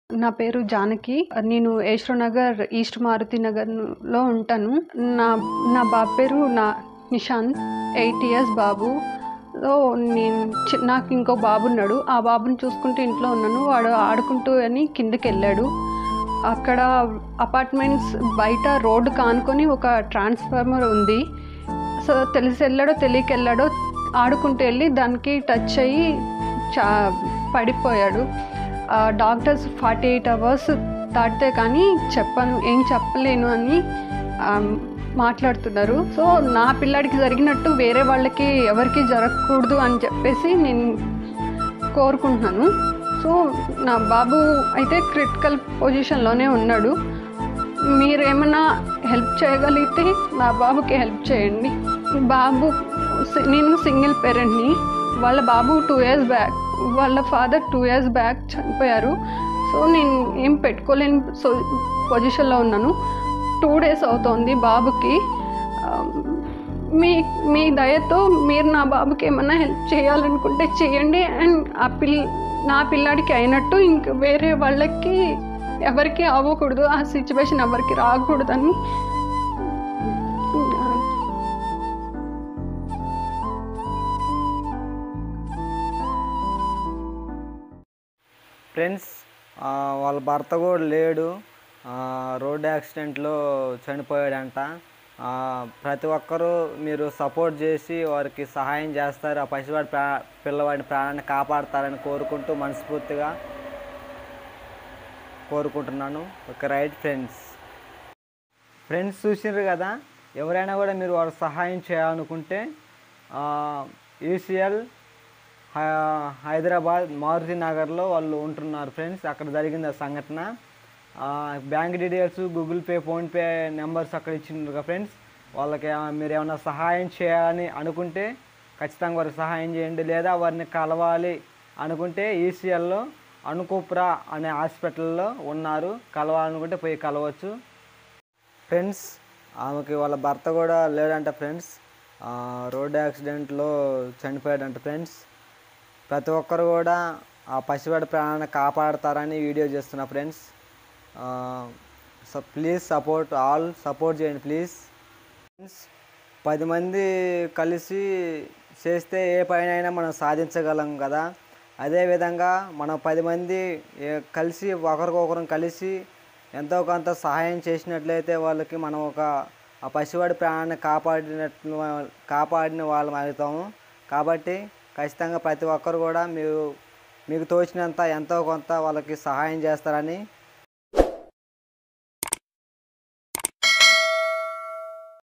నా పేరు జానకి నేను యశ్వనగర్ ఈస్ట్ మారుతి నగర్లో ఉంటాను నా నా బాబు పేరు నా నిశాంత్ ఎయిట్ ఇయర్స్ బాబు సో నేను చి- నాకు ఇంకో బాబు ఉన్నాడు ఆ బాబుని చూసుకుంటూ ఇంట్లో ఉన్నాను వాడు ఆడుకుంటూ అని కిందకి వెళ్ళాడు అక్కడ అపార్ట్మెంట్స్ బయట రోడ్డు కానుకొని ఒక ట్రాన్స్ఫార్మర్ ఉంది సో తెలిసి వెళ్ళాడో తెలియక వెళ్ళాడో ఆడుకుంటూ వెళ్ళి దానికి టచ్ అయ్యి చా పడిపోయాడు ఆ, డాక్టర్స్ ఫార్టీ ఎయిట్ అవర్స్ దాటితే కానీ చెప్పను ఏం చెప్పలేను అని ఆ, మాట్లాడుతున్నారు సో నా పిల్లాడికి జరిగినట్టు వేరే వాళ్ళకి ఎవరికి జరగకూడదు అని చెప్పేసి నేను కోరుకుంటున్నాను సో నా బాబు అయితే క్రిటికల్ పొజిషన్లోనే ఉన్నాడు మీరు ఏమైనా హెల్ప్ చేయగలిగితే నా బాబుకి హెల్ప్ చేయండి బాబు సి- నేను సింగిల్ పేరెంట్ని వాళ్ళ బాబు టూ ఇయర్స్ బ్యాక్ వాళ్ళ ఫాదర్ టూ ఇయర్స్ బ్యాక్ చనిపోయారు సో నేను ఏం పెట్టుకోలేని సో పొజిషన్లో ఉన్నాను టూ డేస్ అవుతోంది బాబుకి ఆ, మీ మీ దయతో మీరు నా బాబుకి ఏమన్నా హెల్ప్ చేయాలనుకుంటే చేయండి అండ్ ఆ పిల్ల నా పిల్లాడికి అయినట్టు ఇంక వేరే వాళ్ళకి ఎవరికి అవ్వకూడదు ఆ సిచ్యువేషన్ ఎవరికి రాకూడదని ఫ్రెండ్స్ ఆ, వాళ్ళ భర్త కూడా లేడు ఆ, రోడ్ యాక్సిడెంట్లో చనిపోయాడంట ఆ, ప్రతి ఒక్కరూ మీరు సపోర్ట్ చేసి వారికి సహాయం చేస్తారు ఆ పసివాడి ప్రా పిల్లవాడి ప్రాణాన్ని కాపాడతారని కోరుకుంటూ మనస్ఫూర్తిగా కోరుకుంటున్నాను ఒక రైట్ ఫ్రెండ్స్ ఫ్రెండ్స్ చూసినారు కదా ఎవరైనా కూడా మీరు వాళ్ళకి సహాయం చేయాలనుకుంటే ఈసీఎల్ హైదరాబాద్ మారుతి నగర్లో వాళ్ళు ఉంటున్నారు ఫ్రెండ్స్ అక్కడ జరిగింది ఆ సంఘటన ఆ, bank details Google Pay PhonePe numbers అక్కడ ఇచ్చిండ్రు కదా ఫ్రెండ్స్ వాళ్ళకి ఏమ- మీరు ఏమైనా సహాయం చేయాలని అనుకుంటే ఖచ్చితంగా వారికి సహాయం చేయండి లేదా వారిని కలవాలి అనుకుంటే ఈసీఎల్లో అనుకుప్రా అనే హాస్పిటల్లో ఉన్నారు కలవాలనుకుంటే పోయి కలవచ్చు ఫ్రెండ్స్ ఆమెకి వాళ్ళ భర్త కూడా లేడంట ఫ్రెండ్స్ ఆ, రోడ్ యాక్సిడెంట్లో చనిపోయాడంట ఫ్రెండ్స్ ప్రతి ఒక్కరు కూడా ఆ పసివాడి ప్రాణాన్ని కాపాడతారని వీడియో చేస్తున్నా friends so please support all support చేయండి ప్లీజ్ ఫ్రెండ్స్ పది మంది కలిసి చేస్తే ఏ పైన మనం సాధించగలం కదా అదేవిధంగా మనం పది మంది ఏ- కలిసి ఒకరికొకరం కలిసి ఎంతో కొంత సహాయం చేసినట్లయితే వాళ్ళకి మనం ఒక ఆ పసివాడి ప్రాణాన్ని కాపాడినట్లు కాపాడిన వాళ్ళం అవుతాము కాబట్టి ఖచ్చితంగా ప్రతి ఒక్కరు కూడా మీరు మీకు తోచినంత ఎంతో కొంత వాళ్ళకి సహాయం చేస్తారని